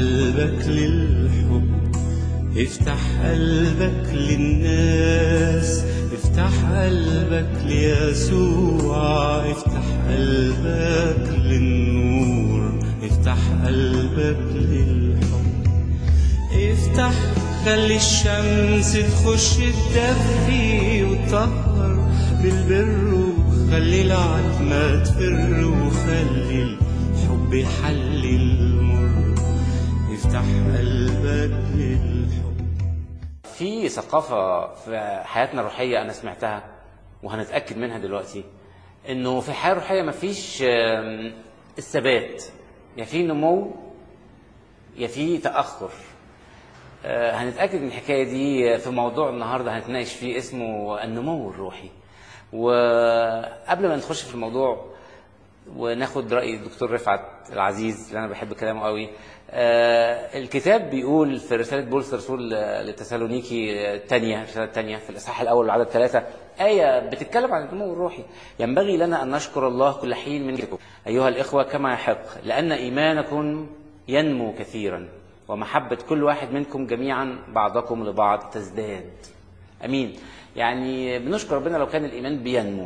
قلبك للحب افتح قلبك للناس افتح قلبك ليسوع افتح قلبك للنور افتح قلبك للحب افتح خلي الشمس تخش تدفي وتطهر بالبر وخلي العتمة تفر وخلي الحب يحل المر افتح قلبك للحب في ثقافة في حياتنا الروحية أنا سمعتها وهنتأكد منها دلوقتي إنه في الحياة الروحية مفيش آم، الثبات يا في نمو يا في تأخر آه، هنتأكد من الحكاية دي في موضوع النهاردة هنتناقش فيه اسمه النمو الروحي وقبل ما نخش في الموضوع وناخد رأي الدكتور رفعت العزيز اللي أنا بحب كلامه قوي آه، الكتاب بيقول في رسالة بولس الرسول لتسالونيكي الثانية الرسالة الثانية في الإصحاح الأول والعدد ثلاثة آية بتتكلم عن النمو الروحي ينبغي لنا أن نشكر الله كل حين من جهتكم أيها الإخوة كما يحق لأن إيمانكم ينمو كثيرا ومحبة كل واحد منكم جميعا بعضكم لبعض تزداد أمين يعني بنشكر ربنا لو كان الإيمان بينمو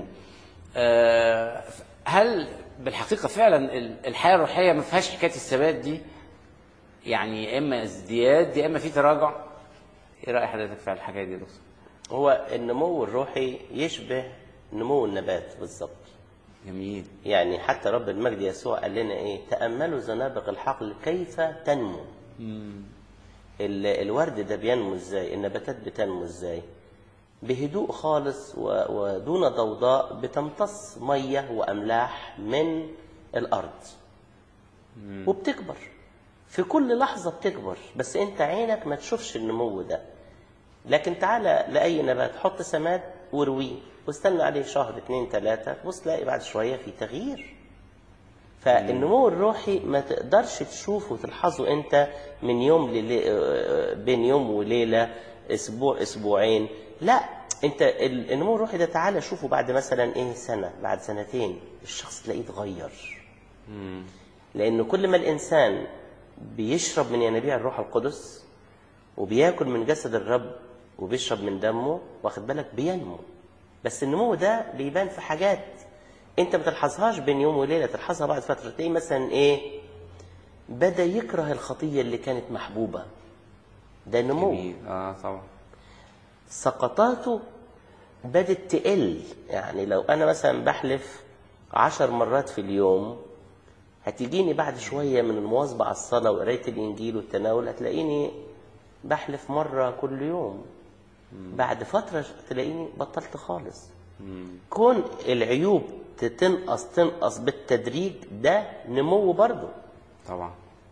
آه، هل بالحقيقة فعلا الحياة الروحية ما فيهاش حكاية الثبات دي يعني يا إما ازدياد يا إما في تراجع إيه رأي حضرتك في الحكاية دي يا دكتور؟ هو النمو الروحي يشبه نمو النبات بالظبط جميل يعني حتى رب المجد يسوع قال لنا ايه تأملوا زنابق الحقل كيف تنمو ال- الورد ده بينمو ازاي النباتات بتنمو ازاي بهدوء خالص و- ودون ضوضاء بتمتص مية وأملاح من الأرض وبتكبر في كل لحظة بتكبر بس انت عينك ما تشوفش النمو ده لكن تعالى لأي نبات حط سماد وارويه واستنى عليه شهر اتنين تلاتة بص تلاقي بعد شوية في تغيير فالنمو الروحي ما تقدرش تشوفه وتلحظه انت من يوم للي... آه، بين يوم وليلة اسبوع اسبوعين لا انت ال- النمو الروحي ده تعالى شوفه بعد مثلا ايه سنة بعد سنتين الشخص تلاقيه اتغير لأن كل ما الإنسان بيشرب من ينابيع الروح القدس وبياكل من جسد الرب وبيشرب من دمه واخد بالك بينمو بس النمو ده بيبان في حاجات انت ما تلحظهاش بين يوم وليله تلحظها بعد فتره تلاقيه مثلا ايه بدا يكره الخطيه اللي كانت محبوبه ده نمو جميل اه طبعا سقطاته بدت تقل يعني لو انا مثلا بحلف عشر مرات في اليوم هتجيني بعد شوية من المواظبة على الصلاة وقراية الإنجيل والتناول هتلاقيني بحلف مرة كل يوم بعد فترة تلاقيني بطلت خالص كون العيوب تنقص تنقص بالتدريج ده نمو برضه طبعا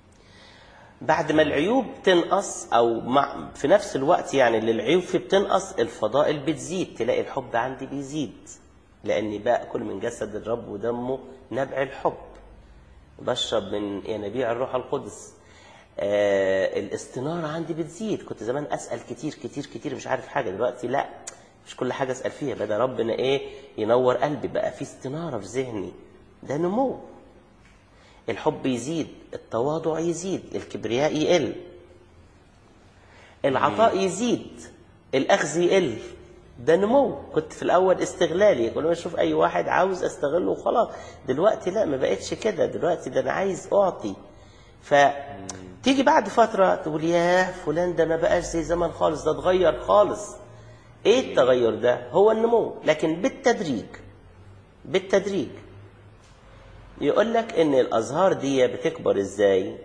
بعد ما العيوب تنقص او مع في نفس الوقت يعني اللي العيوب فيه بتنقص الفضائل بتزيد تلاقي الحب عندي بيزيد لاني باكل من جسد الرب ودمه نبع الحب بشرب من ينابيع الروح القدس آه الاستنارة عندي بتزيد كنت زمان أسأل كتير كتير كتير مش عارف حاجة دلوقتي لا مش كل حاجة أسأل فيها بدأ ربنا إيه ينور قلبي بقى في استنارة في ذهني ده نمو الحب يزيد التواضع يزيد الكبرياء يقل العطاء يزيد الأخذ يقل ده نمو كنت في الأول استغلالي كل ما أشوف أي واحد عاوز أستغله وخلاص دلوقتي لا ما بقتش كده دلوقتي ده أنا عايز أعطي فتيجي بعد فترة تقول ياه فلان ده ما بقاش زي زمان خالص ده اتغير خالص ايه التغير ده هو النمو لكن بالتدريج بالتدريج يقول لك ان الازهار دي بتكبر ازاي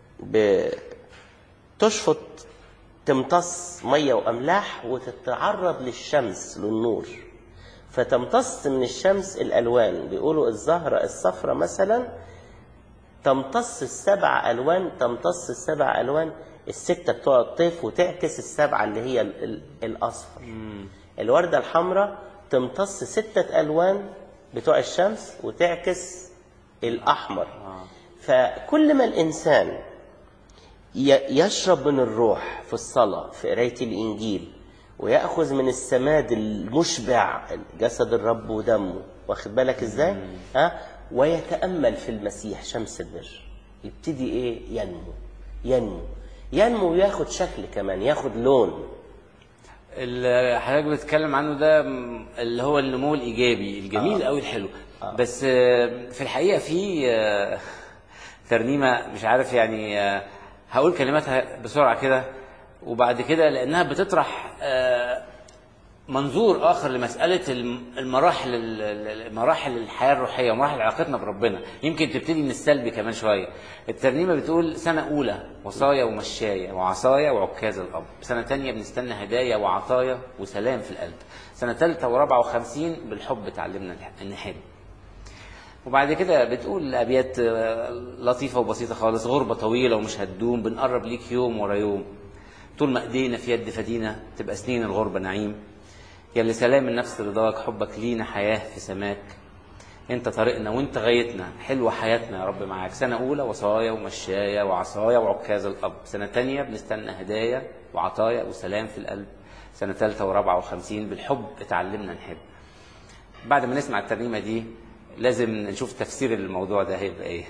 بتشفط تمتص ميه واملاح وتتعرض للشمس للنور فتمتص من الشمس الالوان بيقولوا الزهره الصفراء مثلا تمتص السبع الوان تمتص السبع الوان السته بتوع الطيف وتعكس السبعه اللي هي ال- ال- الاصفر الورده الحمراء تمتص سته الوان بتوع الشمس وتعكس الاحمر فكل ما الانسان ي- يشرب من الروح في الصلاه في قرايه الانجيل وياخذ من السماد المشبع جسد الرب ودمه واخد بالك ازاي ها ويتامل في المسيح شمس البر يبتدي ايه ينمو ينمو ينمو وياخد شكل كمان ياخد لون اللي حضرتك بتتكلم عنه ده م- اللي هو النمو الايجابي الجميل قوي الحلو بس آه، في الحقيقه في آه، ترنيمه مش عارف يعني آه، هقول كلماتها بسرعه كده وبعد كده لانها بتطرح آه، منظور اخر لمساله الم- المراحل ال- ال- مراحل الحياه الروحيه ومراحل علاقتنا بربنا يمكن تبتدي من السلبي كمان شويه الترنيمه بتقول سنه اولى وصايا ومشايه وعصايا وعكاز الاب سنه تانية بنستنى هدايا وعطايا وسلام في القلب سنه ثالثه ورابعه وخمسين بالحب اتعلمنا نح- نحب وبعد كده بتقول ابيات آه، لطيفه وبسيطه خالص غربه طويله ومش هتدوم بنقرب ليك يوم ورا يوم طول ما ايدينا في يد فدينا تبقى سنين الغربه نعيم يا اللي سلام النفس رضاك حبك لينا حياه في سماك انت طريقنا وانت غايتنا حلوه حياتنا يا رب معاك سنه اولى وصايا ومشايه وعصايا وعكاز الاب سنه تانية بنستنى هدايا وعطايا وسلام في القلب سنه ثالثه ورابعه وخمسين بالحب اتعلمنا نحب بعد ما نسمع الترنيمه دي لازم نشوف تفسير الموضوع ده هيبقى ايه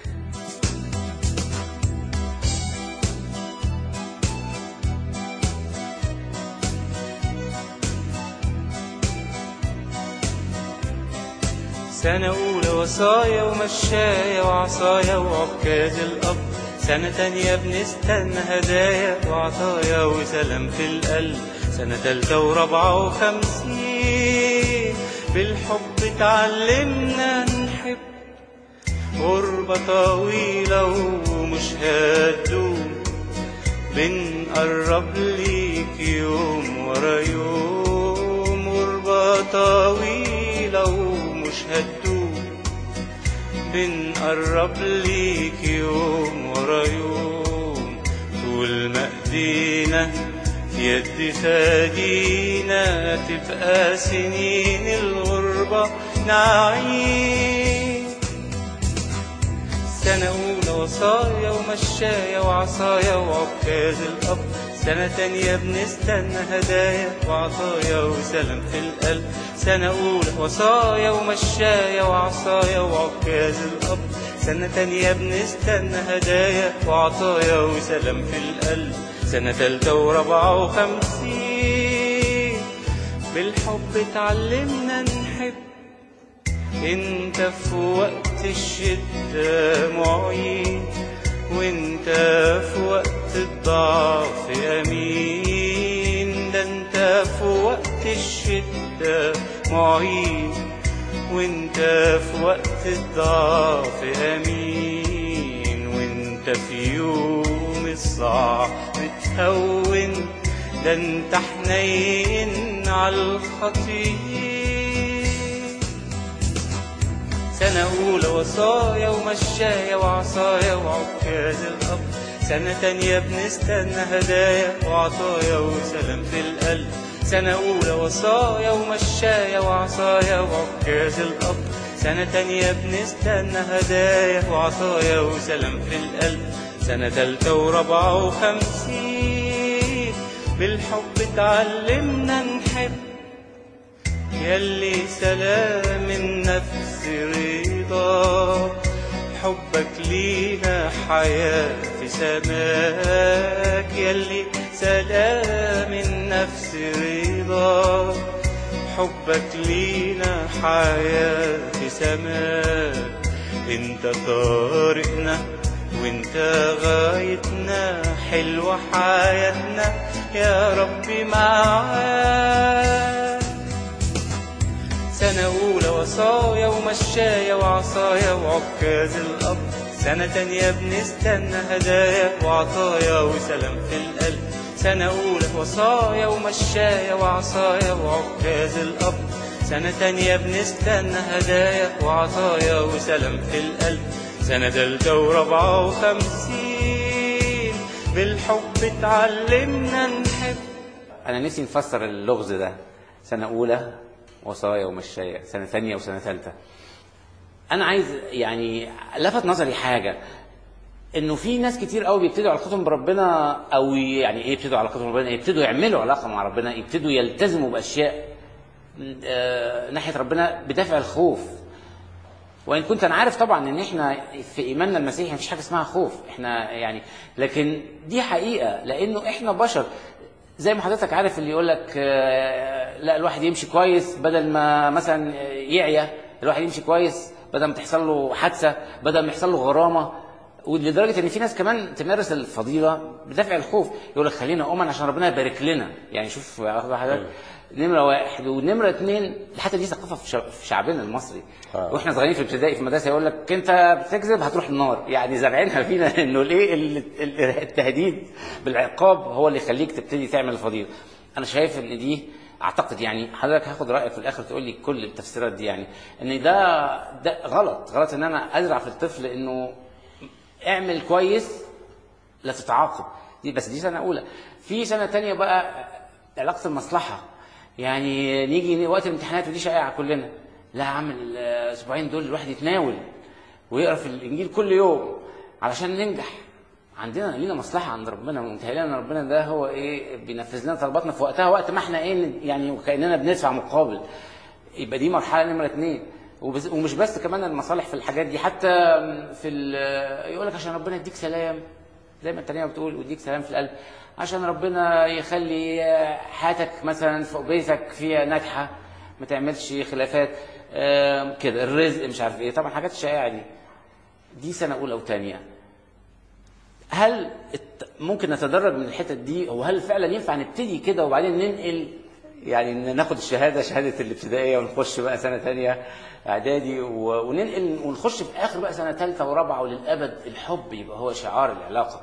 سنة أولى وصايا ومشايا وعصايا وعكاز الأب سنة تانية بنستنى هدايا وعطايا وسلام في القلب سنة تالتة ورابعة وخمسين بالحب اتعلمنا نحب غربة طويلة ومش هتدوم بنقرب ليك يوم ورا يوم غربة طويلة ومش هتدوم بنقرب ليك يوم ورا يوم طول ما ايدينا في يد فادينا تبقى سنين الغربة نعيم سنة أولى وصايا ومشايا وعصايا وعكاز الأب سنة تانية بنستنى هدايا وعطايا وسلام في القلب سنة أولى وصايا ومشايا وعصايا وعكاز الأب سنة تانية بنستنى هدايا وعطايا وسلام في القلب سنة تالتة ورابعة وخمسين بالحب اتعلمنا نحب انت في وقت الشدة معين وانت في وقت الضعف امين ده انت في وقت الشدة معين وانت في وقت الضعف امين وانت في يوم الصعب تهون ده انت حنين على الخطيه سنة أولى وصايا ومشايا وعصايا وعكاز الأب سنة تانية بنستنى هدايا وعطايا وسلام في القلب سنة أولى وصايا ومشايا وعصايا وعكاز الأب سنة تانية بنستنى هدايا وعطايا وسلام في القلب سنة تالتة ورابعة وخمسين بالحب اتعلمنا نحب يلي سلام النفس رضا حبك لينا حياة في سماك يلي سلام النفس رضا حبك لينا حياة في سماك انت طارقنا وانت غايتنا حلوة حياتنا يا ربي معاك سنة أولى وصايا ومشايا وعصايا وعكاز الأب سنة تانية بنستنى هدايا وعطايا وسلام في القلب سنة أولى وصايا ومشايا وعصايا وعكاز الأب سنة تانية بنستنى هدايا وعطايا وسلام في القلب سنة تالتة ورابعة وخمسين بالحب اتعلمنا نحب انا نفسي نفسر اللغز ده سنه اولى وصايا ومشايا سنه ثانيه وسنه ثالثه انا عايز يعني لفت نظري حاجه انه في ناس كتير قوي بيبتدوا علاقتهم بربنا او يعني ايه يبتدوا علاقتهم بربنا يبتدوا يعملوا علاقه مع ربنا يبتدوا يلتزموا باشياء آه، ناحيه ربنا بدافع الخوف وان كنت انا عارف طبعا ان احنا في ايماننا المسيحي مفيش حاجه اسمها خوف احنا يعني لكن دي حقيقه لانه احنا بشر زي ما حضرتك عارف اللي يقول لك آه، لا الواحد يمشي كويس بدل ما مثلا يعيا الواحد يمشي كويس بدل ما تحصل له حادثه بدل ما يحصل له غرامه ولدرجه ان في ناس كمان تمارس الفضيله بدافع الخوف يقول لك خلينا امن عشان ربنا يبارك لنا يعني شوف واخد حضرتك نمره واحد ونمره اثنين حتى دي ثقافه في شع- في شعبنا المصري آه. واحنا صغيرين في ابتدائي في المدرسه يقول لك انت بتكذب هتروح النار يعني زارعينها فينا انه الايه ال- ال- التهديد بالعقاب هو اللي يخليك تبتدي تعمل الفضيله انا شايف ان دي اعتقد يعني حضرتك هاخد رايك في الاخر تقول لي كل التفسيرات دي يعني ان ده ده غلط غلط ان انا ازرع في الطفل انه اعمل كويس لا تتعاقب دي بس دي سنه اولى في سنه تانية بقى علاقه المصلحه يعني نيجي وقت الامتحانات ودي شائعه كلنا لا يا عم الاسبوعين دول الواحد يتناول ويقرا في الانجيل كل يوم علشان ننجح عندنا لينا مصلحه عند ربنا ومتهيألي ان ربنا ده هو ايه بينفذ لنا طلباتنا في وقتها وقت ما احنا ايه يعني وكاننا بندفع مقابل يبقى دي مرحله نمره اثنين وبس ومش بس كمان المصالح في الحاجات دي حتى في ال- يقول لك عشان ربنا يديك سلام زي ما التانية بتقول ويديك سلام في القلب عشان ربنا يخلي حياتك مثلا في بيتك فيها ناجحه ما تعملش خلافات آم، كده الرزق مش عارف ايه طبعا حاجات الشائعه دي دي سنه اولى وثانيه هل الت- ممكن نتدرج من الحتت دي وهل فعلا ينفع نبتدي كده وبعدين ننقل يعني ناخد الشهاده شهاده الابتدائيه ونخش بقى سنه ثانيه اعدادي و- وننقل ونخش في اخر بقى سنه ثالثه ورابعه وللابد الحب يبقى هو شعار العلاقه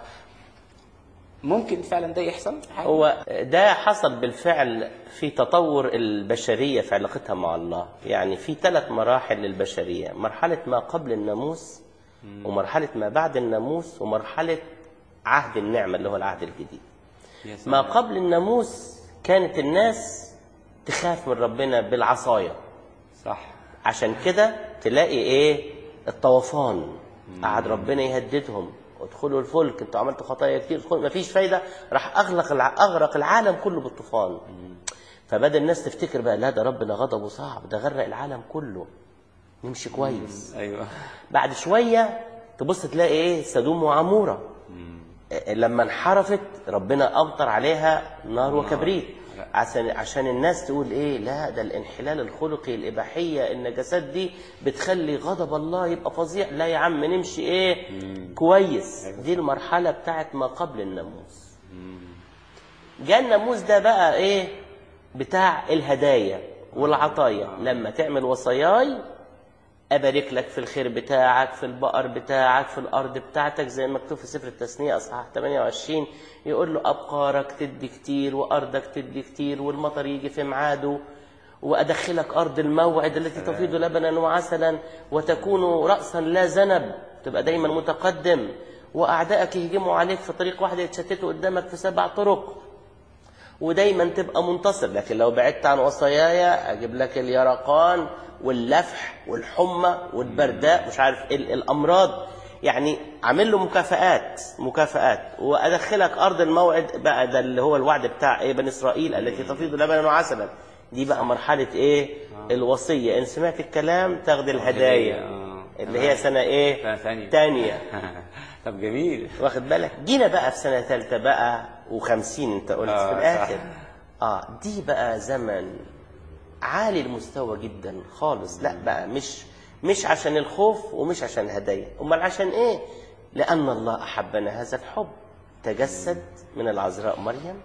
ممكن فعلا ده يحصل هو ده حصل بالفعل في تطور البشرية في علاقتها مع الله يعني في ثلاث مراحل للبشرية مرحلة ما قبل الناموس ومرحلة ما بعد الناموس ومرحلة عهد النعمة اللي هو العهد الجديد يا ما سلام. قبل الناموس كانت الناس تخاف من ربنا بالعصاية صح عشان كده تلاقي ايه الطوفان قعد ربنا يهددهم ادخلوا الفلك انتوا عملتوا خطايا كتير ادخلوا مفيش فايده راح اغلق الع... اغرق العالم كله بالطوفان فبدا الناس تفتكر بقى لا ده ربنا غضبه صعب ده غرق العالم كله نمشي كويس ايوه بعد شويه تبص تلاقي ايه سدوم وعموره آه، لما انحرفت ربنا امطر عليها نار وكبريت عشان عشان الناس تقول ايه لا ده الانحلال الخلقي الاباحيه النجاسات دي بتخلي غضب الله يبقى فظيع لا يا عم نمشي ايه كويس دي المرحله بتاعت ما قبل الناموس جاء الناموس ده بقى ايه بتاع الهدايا والعطايا لما تعمل وصاياي أبارك لك في الخير بتاعك في البقر بتاعك في الأرض بتاعتك زي ما مكتوب في سفر التثنية أصحاح 28 يقول له أبقارك تدي كتير وأرضك تدي كتير والمطر يجي في ميعاده وأدخلك أرض الموعد التي تفيض لبنا وعسلا وتكون رأسا لا ذنب تبقى دايما متقدم وأعدائك يهجموا عليك في طريق واحد يتشتتوا قدامك في سبع طرق ودايما تبقى منتصر لكن لو بعدت عن وصاياي اجيب لك اليرقان واللفح والحمى والبرداء مش عارف ال- الامراض يعني عامل له مكافآت مكافآت وادخلك ارض الموعد بقى ده اللي هو الوعد بتاع ايه بني اسرائيل التي تفيض لبنا وعسلا دي بقى مرحله ايه الوصيه ان سمعت الكلام تاخد الهدايا آه. اللي هي سنه ايه سنة ثانية. تانية طب جميل واخد بالك جينا بقى في سنه ثالثه بقى وخمسين انت قلت آه، في الاخر صح. اه دي بقى زمن عالي المستوى جدا خالص لا بقى مش مش عشان الخوف ومش عشان الهدايا امال عشان ايه لان الله احبنا هذا الحب تجسد من العذراء مريم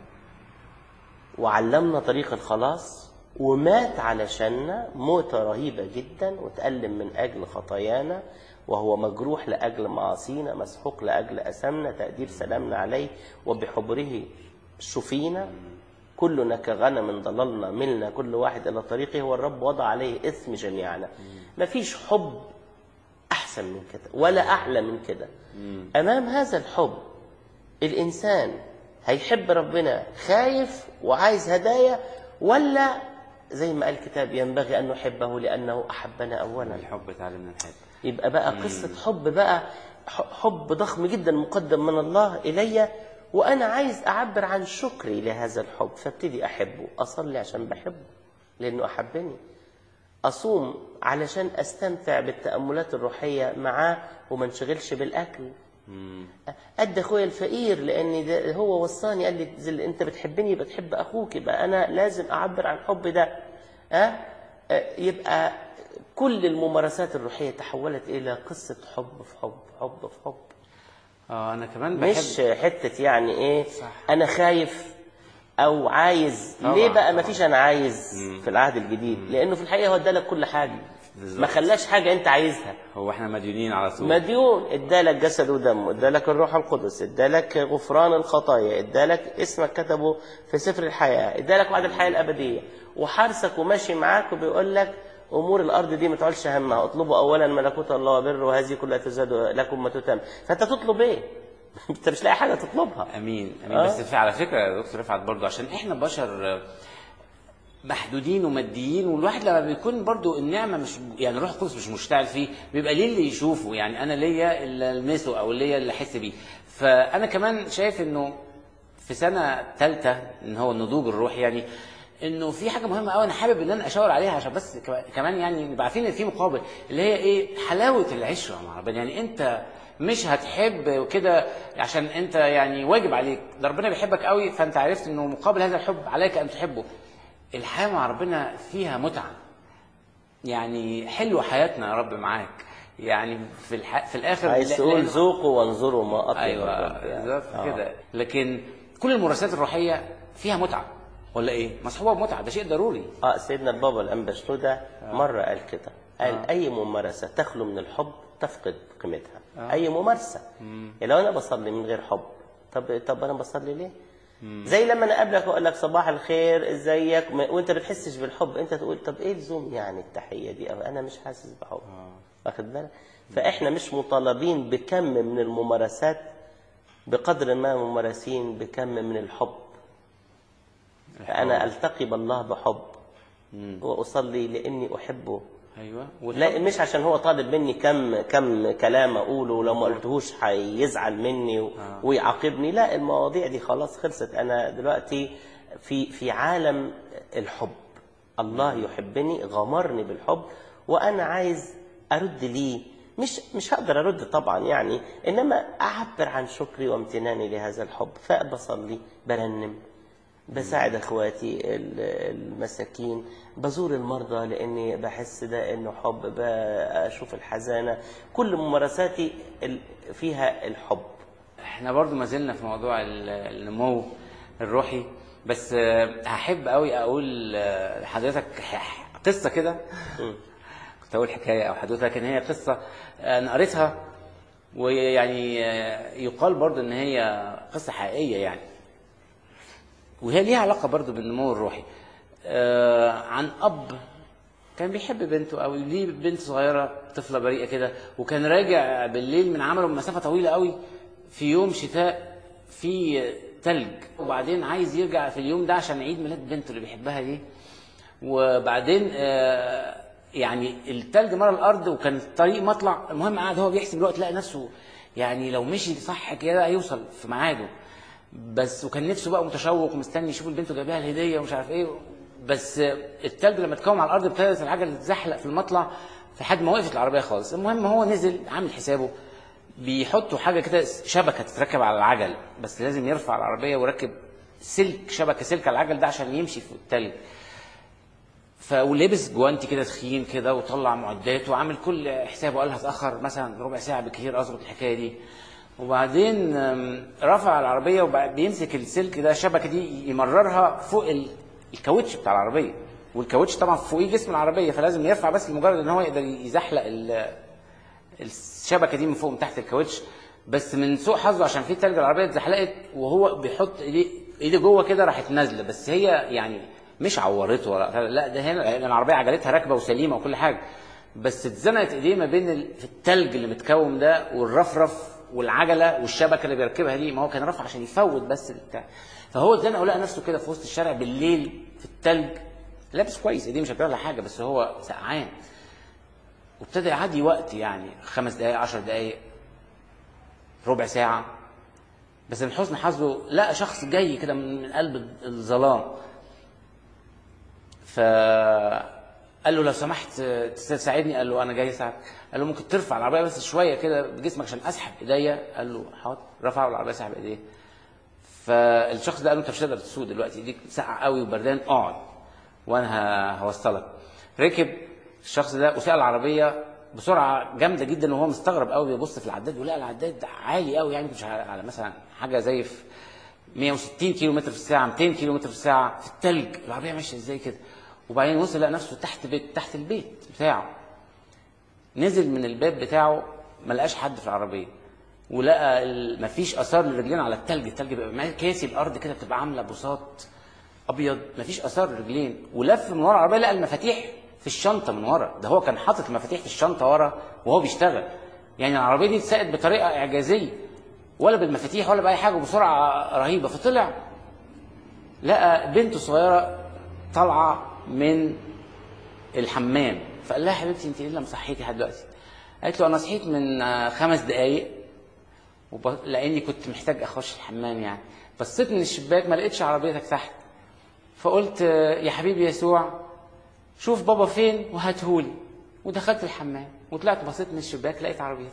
وعلمنا طريق الخلاص ومات علشاننا موتة رهيبة جدا وتألم من أجل خطايانا وهو مجروح لأجل معاصينا مسحوق لأجل أثامنا تأديب سلامنا عليه وبحبره شفينا كلنا كغنم ضللنا ملنا كل واحد إلى طريقه والرب وضع عليه إثم جميعنا مفيش حب أحسن من كده ولا أعلى من كده أمام هذا الحب الإنسان هيحب ربنا خايف وعايز هدايا ولا زي ما قال الكتاب ينبغي أن نحبه لأنه أحبنا أولا الحب تعلمنا نحب يبقى بقى قصة حب بقى ح- حب ضخم جدا مقدم من الله إلي وأنا عايز أعبر عن شكري لهذا الحب فابتدي أحبه أصلي عشان بحبه لأنه أحبني اصوم علشان استمتع بالتاملات الروحيه معاه وما انشغلش بالاكل ادي اخويا الفقير لان ده هو وصاني قال لي زي اللي انت بتحبني يبقى تحب اخوك يبقى انا لازم اعبر عن حب ده ها أه؟ يبقى كل الممارسات الروحيه تحولت الى قصه حب في حب حب في حب اه انا كمان بحب مش حته يعني ايه صح. انا خايف او عايز طبعاً، ليه بقى ما طبعاً. فيش انا عايز في العهد الجديد لانه في الحقيقه هو ادالك كل حاجه بالظبط. ما خلاش حاجه انت عايزها هو احنا مديونين على طول مديون ادالك جسد ودم ادالك الروح القدس ادالك غفران الخطايا ادالك اسمك كتبه في سفر الحياه ادالك وعد الحياه الابديه وحارسك وماشي معاك وبيقول لك امور الارض دي ما تعولش همها اطلبوا اولا ملكوت الله وبره وهذه كلها تزاد لكم ما تتم فانت تطلب ايه انت مش لاقي حاجه تطلبها امين امين آه. بس في على فكره يا دكتور رفعت برضو عشان احنا بشر آه، محدودين وماديين والواحد لما بيكون برضو النعمه مش يعني الروح القدس مش مشتعل فيه بيبقى ليه اللي يشوفه يعني انا ليا اللي المسه او ليا اللي احس بيه فانا كمان شايف انه في سنه ثالثه ان هو النضوج الروحي يعني انه في حاجه مهمه قوي انا حابب ان انا اشاور عليها عشان بس كما- كمان يعني نبقى عارفين ان في مقابل اللي هي ايه حلاوه العشره مع ربنا يعني انت مش هتحب وكده عشان انت يعني واجب عليك ده ربنا بيحبك قوي فانت عرفت انه مقابل هذا الحب عليك ان تحبه الحياه مع ربنا فيها متعه يعني حلوه حياتنا يا رب معاك يعني في الح... في الاخر عايز لا- تقول لأنه- ذوقوا وانظروا ما اطيب ايوه الرب يعني. بالظبط آه. كده لكن كل الممارسات الروحيه فيها متعه ولا ايه؟ مصحوبه بمتعه ده شيء ضروري اه سيدنا البابا الانبا شنودة مره قال كده قال اي ممارسه تخلو من الحب تفقد قيمتها اي ممارسه يعني لو انا بصلي من غير حب طب طب انا بصلي ليه زي لما انا اقابلك واقول لك صباح الخير ازيك م- وانت بتحسش بالحب انت تقول طب ايه لزوم يعني التحيه دي أو انا مش حاسس بحب واخد بالك فاحنا مش مطالبين بكم من الممارسات بقدر ما ممارسين بكم من الحب فانا التقي بالله بحب واصلي لاني احبه ايوه لا مش عشان هو طالب مني كم كم كلام اقوله ولو ما قلتهوش هيزعل مني و- ويعاقبني لا المواضيع دي خلاص خلصت انا دلوقتي في في عالم الحب الله يحبني غمرني بالحب وانا عايز ارد ليه مش مش هقدر ارد طبعا يعني انما اعبر عن شكري وامتناني لهذا الحب فبصلي برنم بساعد اخواتي ال- المساكين بزور المرضى لاني بحس ده انه حب بشوف الحزانه كل ممارساتي ال- فيها الحب احنا برضو ما زلنا في موضوع ال- النمو الروحي بس آه، هحب قوي اقول آه، لحضرتك ح- قصه كده كنت اقول حكايه او حدوته لكن هي قصه انا قريتها ويعني آه، يقال برضو ان هي قصه حقيقيه يعني وهي ليها علاقه برضو بالنمو الروحي آه، عن اب كان بيحب بنته او ليه بنت صغيره طفله بريئه كده وكان راجع بالليل من عمله مسافه طويله قوي في يوم شتاء في تلج وبعدين عايز يرجع في اليوم ده عشان عيد ميلاد بنته اللي بيحبها دي وبعدين آه، يعني التلج مر الارض وكان الطريق مطلع المهم قعد هو بيحسب الوقت لقى نفسه يعني لو مشي صح كده هيوصل في ميعاده بس وكان نفسه بقى متشوق ومستني يشوف البنت جايبها الهديه ومش عارف ايه بس التلج لما اتكوم على الارض ابتدت العجله تتزحلق في المطلع لحد ما وقفت العربيه خالص المهم هو نزل عامل حسابه بيحطوا حاجه كده شبكه تتركب على العجل بس لازم يرفع العربيه ويركب سلك شبكه سلك على العجل ده عشان يمشي في التلج فلبس جوانتي كده تخين كده وطلع معدات وعامل كل حسابه قال هتاخر مثلا ربع ساعه بكثير اظبط الحكايه دي وبعدين أم، رفع العربيه وبيمسك السلك ده الشبكه دي يمررها فوق ال- الكاوتش بتاع العربيه والكاوتش طبعا فوقيه جسم العربيه فلازم يرفع بس لمجرد ان هو يقدر يزحلق ال- الشبكه دي من فوق من تحت الكاوتش بس من سوء حظه عشان في تلج العربيه اتزحلقت وهو بيحط ايديه ايديه جوه كده راحت نازله بس هي يعني مش عورته ولا لا ده هنا لأن العربيه عجلتها راكبه وسليمه وكل حاجه بس اتزنقت ايديه ما بين ال- في التلج اللي متكوم ده والرفرف والعجله والشبكه اللي بيركبها دي ما هو كان رافع عشان يفوت بس بتاع فهو اتزنق ولقى نفسه كده في وسط الشارع بالليل في التلج لابس كويس ايديه مش هتبقى حاجه بس هو سقعان وابتدى يعدي وقت يعني خمس دقائق عشر دقائق ربع ساعة بس من حسن حظه لقى شخص جاي كده من من قلب الظلام فقال قال له لو سمحت آه، تساعدني قال له انا جاي اساعدك قال له ممكن ترفع العربيه بس شويه كده بجسمك عشان اسحب ايديا قال له حاضر رفع العربيه سحب ايديه فالشخص ده قال له انت مش هتقدر تسوق دلوقتي ايديك ساقعه قوي وبردان اقعد وانا ه- هوصلك ركب الشخص ده وساق العربيه بسرعه جامده جدا وهو مستغرب قوي بيبص في العداد ولقى العداد ده عالي قوي يعني مش على على مثلا حاجه زي في 160 كيلو متر في الساعه 200 كيلو متر في الساعه في التلج العربيه ماشيه ازاي كده وبعدين وصل لقى نفسه تحت بيت تحت البيت بتاعه نزل من الباب بتاعه ما لقاش حد في العربيه ولقى ال- مفيش اثار للرجلين على التلج التلج بيبقى ما- كاسي الارض كده بتبقى عامله بساط ابيض مفيش اثار للرجلين ولف من ورا العربيه لقى المفاتيح في الشنطه من ورا ده هو كان حاطط المفاتيح في الشنطه ورا وهو بيشتغل يعني العربيه دي اتسقت بطريقه اعجازيه ولا بالمفاتيح ولا باي حاجه وبسرعه رهيبه فطلع لقى بنته صغيره طالعه من الحمام فقال لها يا حبيبتي انت ليه لما صحيتي لحد دلوقتي؟ قالت له انا صحيت من آه، خمس دقايق وب... لاني كنت محتاج اخش الحمام يعني بصيت من الشباك ما لقيتش عربيتك تحت فقلت آه، يا حبيبي يسوع شوف بابا فين وهاتهولي ودخلت الحمام وطلعت بصيت من الشباك لقيت عربيتك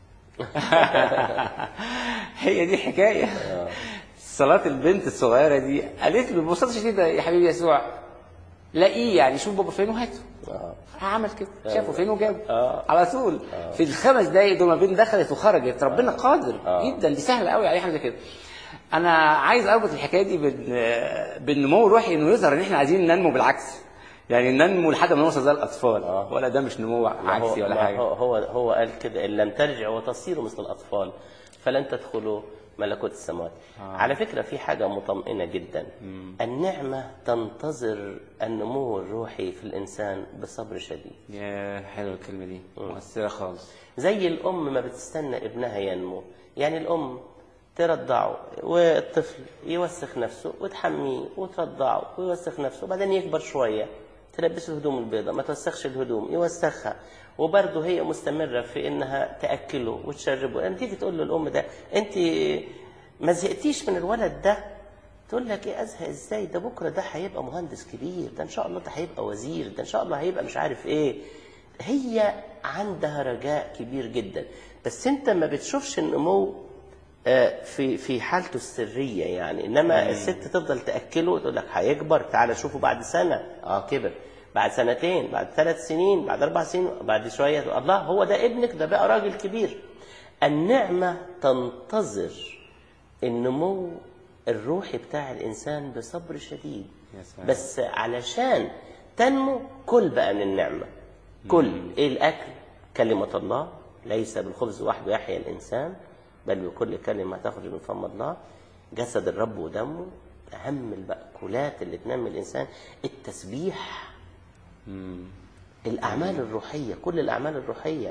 هي دي حكايه صلاة البنت الصغيرة دي قالت له ببساطة شديدة يا حبيبي يسوع لاقيه يعني شوف بابا فين وهاته آه. عمل كده شافه فين وجابه آه. على طول في الخمس دقايق دول ما بين دخلت وخرجت ربنا قادر آه. جدا دي سهله قوي عليه حاجه زي كده انا عايز اربط الحكايه دي بال- بالنمو الروحي انه يظهر ان احنا عايزين ننمو بالعكس يعني ننمو لحد ما نوصل زي الاطفال آه. ولا ده مش نمو ما هو- عكسي ولا ما حاجه هو هو, هو قال كده ان لم ترجعوا وتصيروا مثل الاطفال فلن تدخلوا ملكوت السماوات آه. على فكره في حاجه مطمئنه جدا النعمه تنتظر النمو الروحي في الانسان بصبر شديد يا حلوه الكلمه دي مؤثره خالص زي الام ما بتستنى ابنها ينمو يعني الام ترضعه والطفل يوسخ نفسه وتحميه وترضعه ويوسخ نفسه وبعدين يكبر شويه تلبسه الهدوم البيضاء ما توسخش الهدوم يوسخها وبرضه هي مستمره في انها تاكله وتشربه لما تيجي تقول له الام ده انت ما زهقتيش من الولد ده تقول لك ايه ازهق ازاي ده بكره ده هيبقى مهندس كبير ده ان شاء الله ده هيبقى وزير ده ان شاء الله هيبقى مش عارف ايه هي عندها رجاء كبير جدا بس انت ما بتشوفش النمو آه، في في حالته السريه يعني انما الست تفضل تاكله وتقول لك هيكبر تعالى شوفه بعد سنه اه كبر بعد سنتين بعد ثلاث سنين بعد اربع سنين بعد شويه تقول الله هو ده ابنك ده بقى راجل كبير النعمه تنتظر النمو الروحي بتاع الانسان بصبر شديد يا سلام. بس علشان تنمو كل بقى من النعمه كل ايه الاكل كلمه الله ليس بالخبز وحده يحيا الانسان بل بكل كلمه تخرج من فم الله جسد الرب ودمه اهم المأكولات اللي تنمي الانسان التسبيح الاعمال الروحيه كل الاعمال الروحيه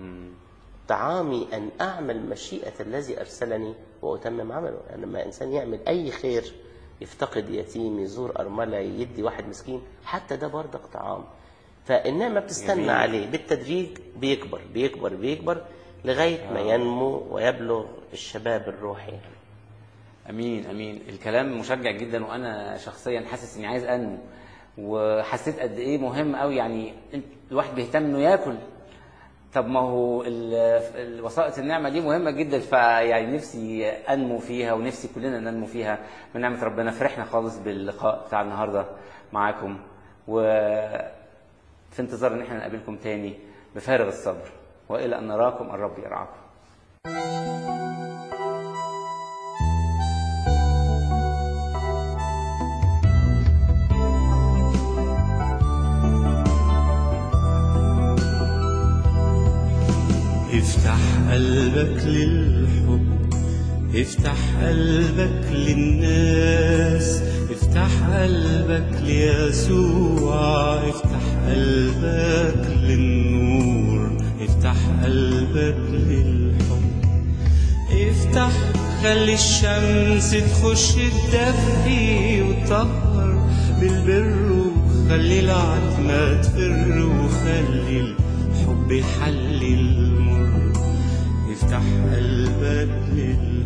طعامي أن أعمل مشيئة الذي أرسلني وأتمم عمله يعني لما إنسان يعمل أي خير يفتقد يتيم يزور أرملة يدي واحد مسكين حتى ده برضك طعام فالنعمة بتستنى جميل. عليه بالتدريج بيكبر بيكبر بيكبر لغاية ما ينمو ويبلغ الشباب الروحي امين امين الكلام مشجع جدا وانا شخصيا حاسس اني عايز انمو وحسيت قد ايه مهم قوي يعني انت الواحد بيهتم انه ياكل طب ما هو ال- ال- وسائط النعمه دي مهمه جدا فيعني نفسي انمو فيها ونفسي كلنا ننمو فيها من نعمه ربنا فرحنا خالص باللقاء بتاع النهارده معاكم وفي انتظار ان احنا نقابلكم تاني بفارغ الصبر والى ان نراكم الرب يرعاكم افتح قلبك للحب افتح قلبك للناس افتح قلبك ليسوع افتح قلبك للنور افتح قلبك للحب افتح خلي الشمس تخش تدفي وتطهر بالبر وخلي العتمة تفر وخلي الحب يحلي المر افتح قلبك لله